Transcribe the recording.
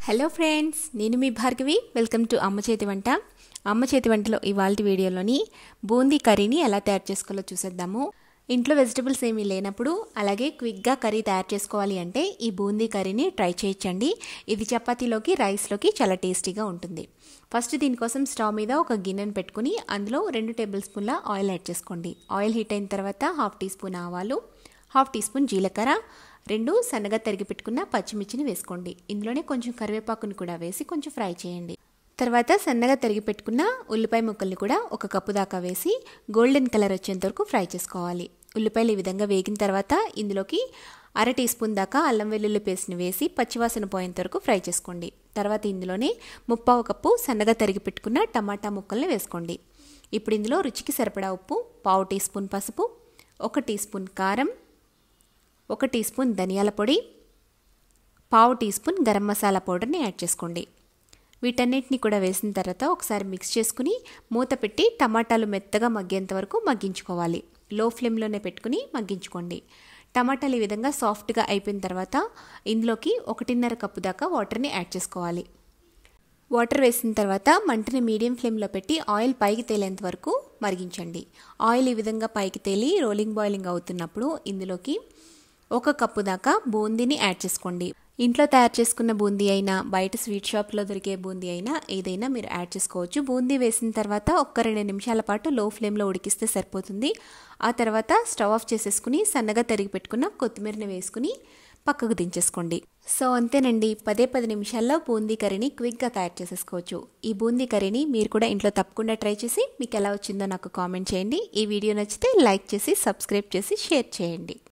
hello friends నేను మీ Bhargavi welcome to అమ్మ చేతి వంట అమ్మ చేతి వంటలో ఇవాళ వీడియోలోని బూందీ కర్రీని ఎలా తయారు చేసుకోవాలో చూసేద్దాము ఇంట్లో వెజిటబుల్స్ ఏమీ లేనప్పుడు అలాగే క్విక్గా కర్రీ తయారు చేసుకోవాలి అంటే ఈ బూందీ కర్రీని ట్రై చేయొచ్చండి ఇది చపాతీలోకి రైస్లోకి చాలా టేస్టీగా ఉంటుంది ఫస్ట్ దీనికోసం స్టవ్ మీద ఒక గిన్నెను పెట్టుకుని అందులో రెండు టేబుల్ స్పూన్ల ఆయిల్ యాడ్ చేసుకోండి ఆయిల్ హీట్ అయిన తర్వాత హాఫ్ టీ స్పూన్ ఆవాలు హాఫ్ టీ స్పూన్ జీలకర్ర రెండు సన్నగా తరిగి పెట్టుకున్న పచ్చిమిర్చిని వేసుకోండి ఇందులోనే కొంచెం కరివేపాకుని కూడా వేసి కొంచెం ఫ్రై చేయండి తర్వాత సన్నగా తరిగి పెట్టుకున్న ఉల్లిపాయ ముక్కల్ని కూడా ఒక కప్పు దాకా వేసి గోల్డెన్ కలర్ వచ్చేంత వరకు ఫ్రై చేసుకోవాలి ఉల్లిపాయలు ఈ విధంగా వేగిన తర్వాత ఇందులోకి అర టీ స్పూన్ దాకా అల్లం వెల్లుల్లి పేస్ట్ని వేసి పచ్చివాసన పోయేంత వరకు ఫ్రై చేసుకోండి తర్వాత ఇందులోనే ముప్పావు కప్పు సన్నగా తరిగి పెట్టుకున్న టమాటా ముక్కల్ని వేసుకోండి ఇప్పుడు ఇందులో రుచికి సరిపడా ఉప్పు పావు టీ స్పూన్ పసుపు ఒక టీ స్పూన్ కారం ఒక టీ స్పూన్ ధనియాల పొడి పావు టీ స్పూన్ గరం మసాలా పౌడర్ని యాడ్ చేసుకోండి వీటన్నిటిని కూడా వేసిన తర్వాత ఒకసారి మిక్స్ చేసుకుని మూత పెట్టి టమాటాలు మెత్తగా మగ్గేంత వరకు మగ్గించుకోవాలి లో ఫ్లేమ్లోనే పెట్టుకుని మగ్గించుకోండి టమాటాలు ఈ విధంగా సాఫ్ట్గా అయిపోయిన తర్వాత ఇందులోకి ఒకటిన్నర కప్పు దాకా వాటర్ని యాడ్ చేసుకోవాలి వాటర్ వేసిన తర్వాత మంటని మీడియం ఫ్లేమ్లో పెట్టి ఆయిల్ పైకి తేలేంత వరకు మరిగించండి ఆయిల్ ఈ విధంగా పైకి తేలి రోలింగ్ బాయిలింగ్ అవుతున్నప్పుడు ఇందులోకి ఒక కప్పు దాకా బూందీని యాడ్ చేసుకోండి ఇంట్లో తయారు చేసుకున్న బూందీ అయినా బయట స్వీట్ షాప్లో దొరికే బూందీ అయినా ఏదైనా మీరు యాడ్ చేసుకోవచ్చు బూందీ వేసిన తర్వాత ఒక్క రెండు నిమిషాల పాటు లో ఫ్లేమ్లో ఉడికిస్తే సరిపోతుంది ఆ తర్వాత స్టవ్ ఆఫ్ చేసేసుకుని సన్నగా తరిగి పెట్టుకున్న కొత్తిమీరని వేసుకుని పక్కకు దించేసుకోండి సో అంతేనండి పదే పది నిమిషాల్లో బూందీ కర్రీని క్విక్గా తయారు చేసేసుకోవచ్చు ఈ బూందీ కర్రీని మీరు కూడా ఇంట్లో తప్పకుండా ట్రై చేసి మీకు ఎలా వచ్చిందో నాకు కామెంట్ చేయండి ఈ వీడియో నచ్చితే లైక్ చేసి సబ్స్క్రైబ్ చేసి షేర్ చేయండి